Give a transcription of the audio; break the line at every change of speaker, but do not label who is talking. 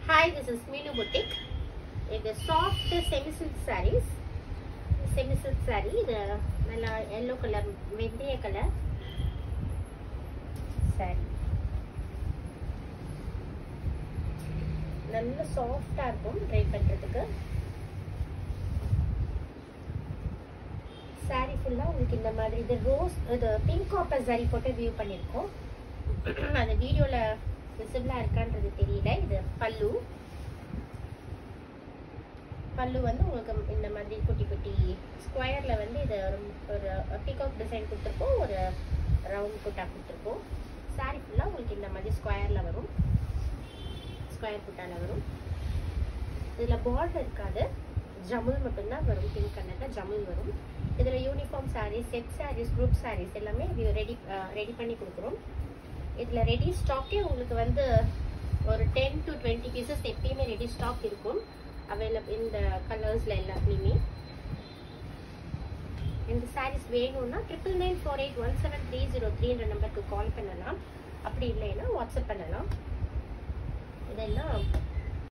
hi this is Meenu boutique இது soft semi silk saris semi silk sari இது நல்லா எல்லோ கலர் வெந்தய கலர் சாரி நல்ல சாஃப்டா இருக்கும் ட்ரை பண்றதுக்கு சாரி ஃபுல்லா உங்களுக்கு இந்த மாதிரி இது ரோஸ் இது பிங்க் காப்பர் சாரி போட்டு வியூ பண்ணியிருக்கோம் அந்த வீடியோல விசிபிளா இருக்கான்றது தெரியல இது பல்லு பல்லு வந்து உங்களுக்கு இந்த மாதிரி குட்டி குட்டி ஸ்கொயர்ல வந்து இது ஒரு பிகாக் டிசைன் கொடுத்துருக்கோம் ஒரு ரவுண்ட் குட்டா கொடுத்துருக்கோம் சாரி ஃபுல்லா உங்களுக்கு இந்த மாதிரி ஸ்கொயர்ல வரும் ஸ்கொயர் குட்டால வரும் இதுல பார்டர் இருக்காது ஜமுல் மட்டும்தான் வரும் பிங்க் கலர்ல ஜமுல் வரும் இதுல uniform saris set saris group saris எல்லாமே ரெடி ரெடி பண்ணி கொடுக்குறோம் இதுல ரெடி ஸ்டாக்கே உங்களுக்கு வந்து ஒரு டென் டு டுவெண்ட்டி பீசஸ் எப்பயுமே ரெடி ஸ்டாக் இருக்கும் அவைலபிள் இந்த கலர்ஸ்ல எல்லாத்துலேயுமே இந்த சாரீஸ் வேணும்னா triple nine four eight one seven three zero த்ரீன்ற நம்பருக்கு கால் பண்ணலாம் அப்படி இல்லைன்னா வாட்ஸ்அப் பண்ணலாம் இதெல்லாம்